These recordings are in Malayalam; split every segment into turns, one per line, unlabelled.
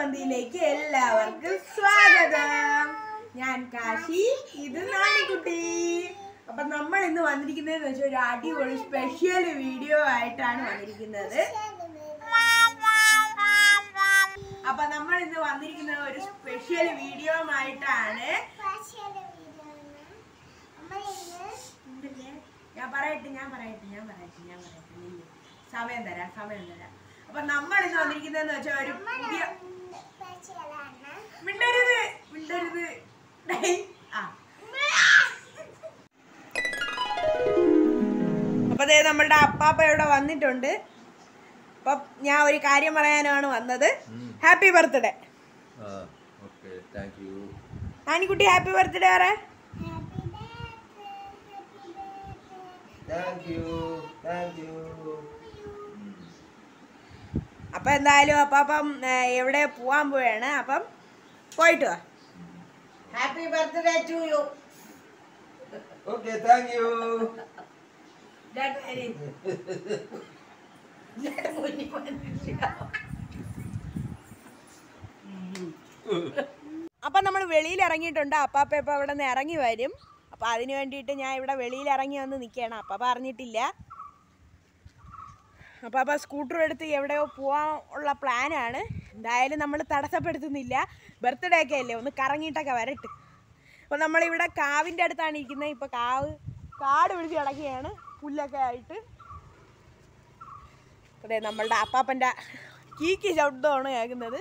പന്തിയിലേക്ക് എല്ലാവർക്കും സ്വാഗതം ഞാൻ കാശി ഇത് നാണിക്കുട്ടി അപ്പൊ നമ്മൾ ഇന്ന് വന്നിരിക്കുന്നതെന്ന് വെച്ചാൽ ഒരു അടിപൊളി സ്പെഷ്യൽ വീഡിയോ ആയിട്ടാണ് വന്നിരിക്കുന്നത് അപ്പൊ നമ്മൾ ഇന്ന് വന്നിരിക്കുന്നത് ഒരു സ്പെഷ്യൽ വീഡിയോ ആയിട്ടാണ് ഞാൻ പറയട്ടെ ഞാൻ പറയട്ടെ ഞാൻ പറയട്ടെ ഞാൻ പറയട്ടെ നില്ല്. സമയം തരാം സമയം തരാം അപ്പൊ നമ്മൾ ഇന്ന് വന്നിരിക്കുന്നതെന്ന് വെച്ചാൽ ഒരു പുതിയ മിണ്ടരുത് മിണ്ടരുത് ഡേയ്. ആ അപ്പൊ ദേ നമ്മളുടെ അപ്പാപ്പ ഇവിടെ വന്നിട്ടുണ്ട് അപ്പൊ ഞാൻ ഒരു കാര്യം പറയാനാണ് വന്നത് happy birthday
okay thank you
Nanikutty happy birthday പറ
താങ്ക് യു താങ്ക് യു
അപ്പൊ എന്തായാലും അപ്പാപ്പം ഏ, എവിടെ പോവാൻ പോവാണ് അപ്പം പോയിട്ട് വാ happy birthday to you
okay thank you
അപ്പൊ നമ്മൾ വെളിയിൽ ഇറങ്ങിയിട്ടുണ്ട് അപ്പാപ്പ ഇപ്പൊ അവിടെ നിന്ന് ഇറങ്ങി വരും അപ്പൊ അതിന് വേണ്ടിയിട്ട് ഞാൻ ഇവിടെ വെളിയിൽ ഇറങ്ങി വന്ന് നിൽക്കുകയാണ് അപ്പാപ്പ അറിഞ്ഞിട്ടില്ല അപ്പോൾ അപ്പോൾ സ്കൂട്ടർ എടുത്ത് എവിടെയോ പോകാൻ ഉള്ള പ്ലാനാണ് എന്തായാലും നമ്മൾ തടസ്സപ്പെടുത്തുന്നില്ല ബർത്ത്ഡേ ഒക്കെ അല്ലേ ഒന്ന് കറങ്ങിയിട്ടൊക്കെ വരട്ടെ അപ്പോൾ നമ്മളിവിടെ കാവിൻ്റെ അടുത്താണ് ഇരിക്കുന്നത് ഇപ്പോൾ കാവ് കാട് പിടിച്ച് കിടക്കുകയാണ് പുല്ലൊക്കെ ആയിട്ട് അതെ നമ്മളുടെ അപ്പാപ്പൻ്റെ കീക്കി ശബ്ദമാണ് കേൾക്കുന്നത്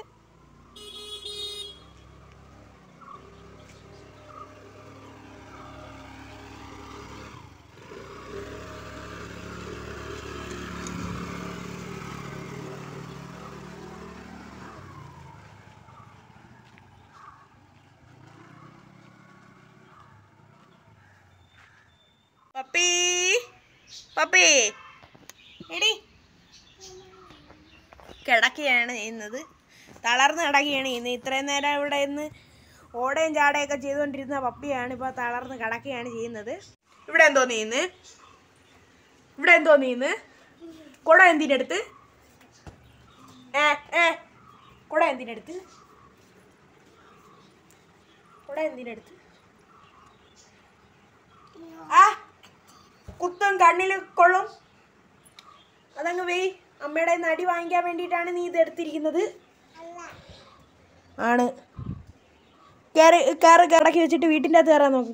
പപ്പി പപ്പി എടി കിടക്കുകയാണ് ചെയ്യുന്നത് തളർന്ന് കിടക്കുകയാണ് ചെയ്യുന്നത് ഇത്രയും നേരം ഇവിടെ ഇന്ന് ഓടയും ചാടയൊക്കെ ചെയ്തുകൊണ്ടിരുന്ന പപ്പിയാണ് ഇപ്പോൾ തളർന്ന് കിടക്കുകയാണ് ചെയ്യുന്നത് ഇവിടെ എന്തോ നീന്ന് ഇവിടെ എന്തോ നീന്ന് കുട എന്തിനടുത്ത് ഏ ഏ കുട എന്തിനടുത്ത് കുട എന്തിനടുത്ത് ആ കുത്തും കണ്ണിൽ കൊള്ളും അതങ്ങ് വെയ് അമ്മയുടെ കയ്യിന്ന് അടി വാങ്ങിക്കാൻ വേണ്ടിയിട്ടാണ് നീ ഇത് എടുത്തിരിക്കുന്നത് ആണ് കയറി കയറി കിടക്കി വെച്ചിട്ട് വീട്ടിൻ്റെ അകത്ത് കയറാൻ നോക്കും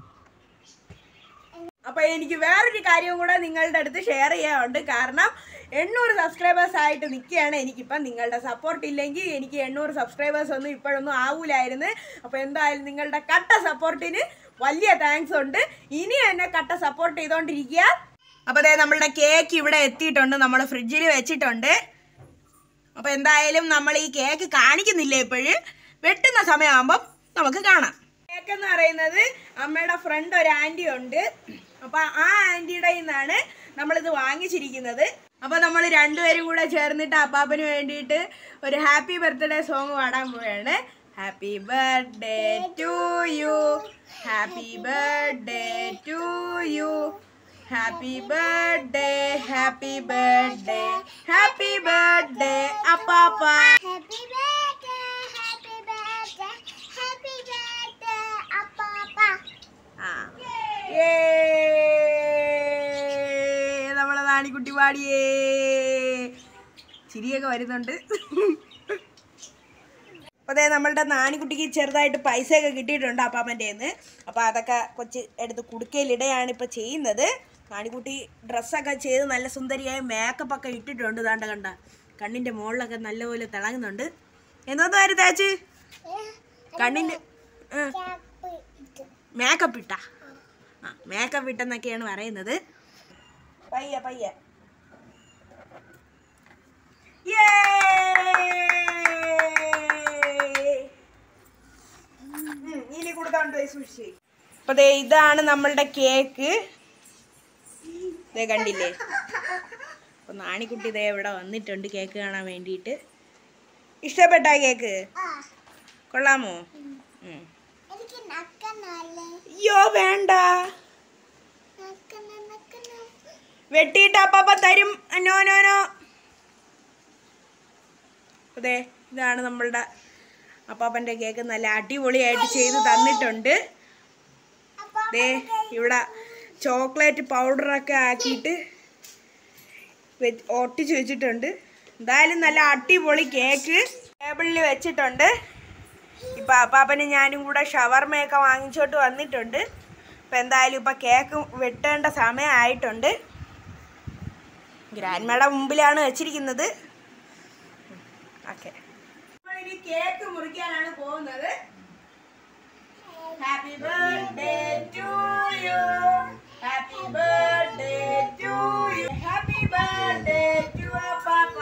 അപ്പൊ എനിക്ക് വേറൊരു കാര്യവും കൂടെ നിങ്ങളുടെ അടുത്ത് ഷെയർ ചെയ്യാനുണ്ട് കാരണം എണ്ണൂറ് സബ്സ്ക്രൈബേഴ്സ് ആയിട്ട് നിൽക്കുകയാണ് എനിക്കിപ്പം നിങ്ങളുടെ സപ്പോർട്ട് ഇല്ലെങ്കിൽ എനിക്ക് എണ്ണൂറ് സബ്സ്ക്രൈബേഴ്സ് ഒന്നും ഇപ്പോഴൊന്നും ആവൂലായിരുന്നു അപ്പോൾ എന്തായാലും നിങ്ങളുടെ കട്ട സപ്പോർട്ടിന് വലിയ താങ്ക്സ് ഉണ്ട് ഇനി എന്നെ കട്ട സപ്പോർട്ട് ചെയ്തുകൊണ്ടിരിക്കുക അപ്പോൾ അതെ നമ്മളുടെ കേക്ക് ഇവിടെ എത്തിയിട്ടുണ്ട് നമ്മൾ ഫ്രിഡ്ജിൽ വെച്ചിട്ടുണ്ട് അപ്പോൾ എന്തായാലും നമ്മൾ ഈ കേക്ക് കാണിക്കുന്നില്ല ഇപ്പോഴും വെട്ടുന്ന സമയമാകുമ്പം നമുക്ക് കാണാം കേക്ക് എന്ന് പറയുന്നത് അമ്മയുടെ ഫ്രണ്ട് ഒരു ആൻറ്റി ഉണ്ട് അപ്പോൾ ആ ആൻറ്റിയുടെ നിന്നാണ് നമ്മളിത് വാങ്ങിച്ചിരിക്കുന്നത് അപ്പോൾ നമ്മൾ രണ്ടുപേരും കൂടെ ചേർന്നിട്ട് അപ്പാപ്പന് വേണ്ടിയിട്ട് ഒരു ഹാപ്പി ബർത്ത്ഡേ സോങ് പാടാൻ പോവുകയാണ് happy birthday to you happy birthday to you happy birthday happy birthday happy birthday അപ്പാപ്പ
Happy birthday, happy birthday, happy birthday, Apapa.
ആ. ഏ, നമ്മളെ നാണിക്കുട്ടി പാടിയേ ചിരിയൊക്കെ വരുന്നുണ്ട് അപ്പോൾ അതെ നമ്മളുടെ നാണിക്കുട്ടിക്ക് ചെറുതായിട്ട് പൈസയൊക്കെ കിട്ടിയിട്ടുണ്ട് അപ്പാപ്പൻ്റെ നിന്ന് അപ്പോൾ അതൊക്കെ കൊച്ച് എടുത്ത് കുടുക്കയിലിടെയാണ് ഇപ്പോൾ ചെയ്യുന്നത് നാണിക്കുട്ടി ഡ്രസ്സൊക്കെ ചെയ്ത് നല്ല സുന്ദരിയായി മേക്കപ്പ് ഒക്കെ ഇട്ടിട്ടുണ്ട് ദാണ്ട കണ്ട കണ്ണിൻ്റെ മുകളിലൊക്കെ നല്ലപോലെ തിളങ്ങുന്നുണ്ട് എന്തോന്ന് വരും തേച്ച് കണ്ണിൻ്റെ ആ മേക്കപ്പ് ഇട്ടാ ആ മേക്കപ്പ് ഇട്ടെന്നൊക്കെയാണ് പറയുന്നത് പയ്യ പയ്യ ഇനി കൊടുത്തോണ്ട് പോയി സൂക്ഷിച്ച് അപ്പൊ ദേ ഇതാണ് നമ്മളുടെ കേക്ക് ദേ കണ്ടില്ലേ അപ്പൊ നാണിക്കുട്ടി ദേ ഇവിടെ വന്നിട്ടുണ്ട് കേക്ക് കാണാൻ വേണ്ടിയിട്ട് ഇഷ്ടപ്പെട്ട കേക്ക് കൊള്ളാമോ ഉം.
എനിക്ക് നക്കനല്ലേ
അയ്യോ വേണ്ട
നക്കന നക്കന
വെട്ടിയിട്ട് അപ്പാപ്പ തരും നോ നോ നോ അതെ ഇതാണ് നമ്മളുടെ അപ്പാപ്പൻ്റെ കേക്ക് നല്ല അടിപൊളിയായിട്ട് ചെയ്ത് തന്നിട്ടുണ്ട് ദേ ഇവിടെ ചോക്ലേറ്റ് പൗഡറൊക്കെ ആക്കിയിട്ട് വെ- ഒട്ടിച്ച് വെച്ചിട്ടുണ്ട് എന്തായാലും നല്ല അടിപൊളി കേക്ക് ടേബിളിൽ വെച്ചിട്ടുണ്ട് ഇപ്പം അപ്പാപ്പന് ഞാനും കൂടെ ഷവർമയൊക്കെ വാങ്ങിച്ചോട്ട് വന്നിട്ടുണ്ട് അപ്പം എന്തായാലും ഇപ്പം കേക്ക് വെട്ടേണ്ട സമയമായിട്ടുണ്ട് ഗ്രാൻഡ്മയുടെ മുമ്പിലാണ് വെച്ചിരിക്കുന്നത് ഓക്കെ ഇനി കേക്ക് മുറിക്കാനാണ് പോകുന്നത് happy birthday to you happy birthday to you happy birthday to പാപ്പ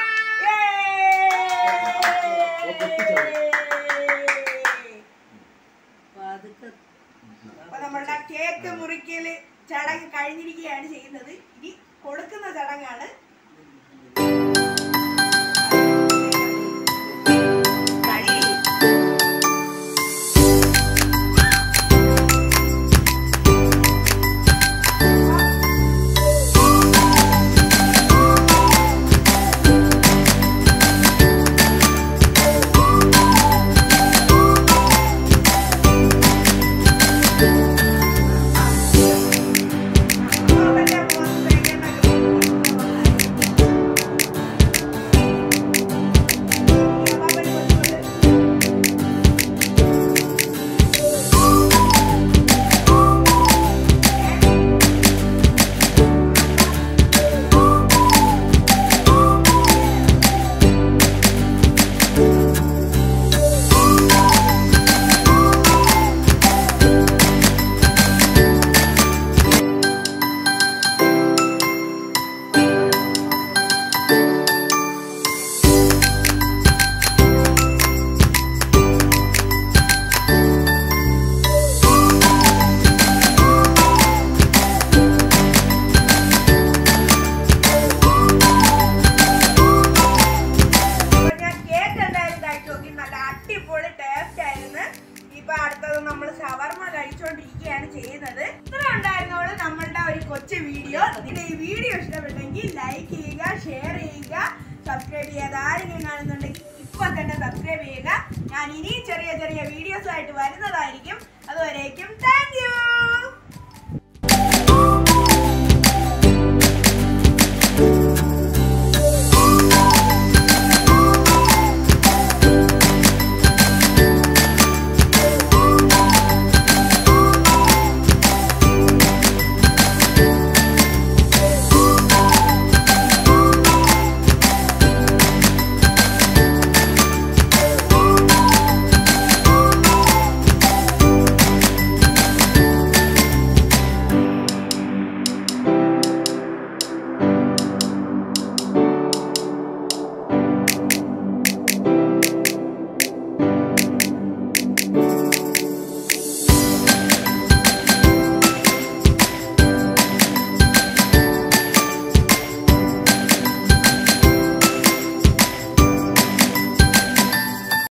അപ്പൊ നമ്മളുടെ കേക്ക് മുറിക്കല് ചടങ്ങ് കഴിഞ്ഞിരിക്കുകയാണ് ചെയ്യുന്നത് ഇനി കൊടുക്കുന്ന ചടങ്ങാണ് കഴി. അവന്റെ പുറത്തേക്ക് അപ്പൊ ഞാൻ കേക്ക് എന്തായാലും കഴിച്ചു നോക്കി നല്ല അടിപൊളി ടേസ്റ്റ് ആയിരുന്നു ഇപ്പൊ അടുത്തത് നമ്മൾ ഷവർമ കഴിച്ചുകൊണ്ടിരിക്കുകയാണ് ചെയ്യുന്നത് ഇത്ര ഉണ്ടായിരുന്നോളൂ നമ്മളുടെ ഒരു കൊച്ചു വീഡിയോ ഇതിന്റെ ഈ വീഡിയോ ഇഷ്ടപ്പെട്ടെങ്കിൽ ലൈക്ക് ചെയ്യുക ഷെയർ ചെയ്യുക സബ്സ്ക്രൈബ് ചെയ്യാതെ ആരെങ്കിലും കാണുന്നുണ്ടെങ്കിൽ ഇപ്പൊ തന്നെ സബ്സ്ക്രൈബ് ചെയ്യുക ഞാൻ ഇനിയും ചെറിയ ചെറിയ വീഡിയോസ് ആയിട്ട് വരുന്നതായിരിക്കും അതുവരേക്കും താങ്ക്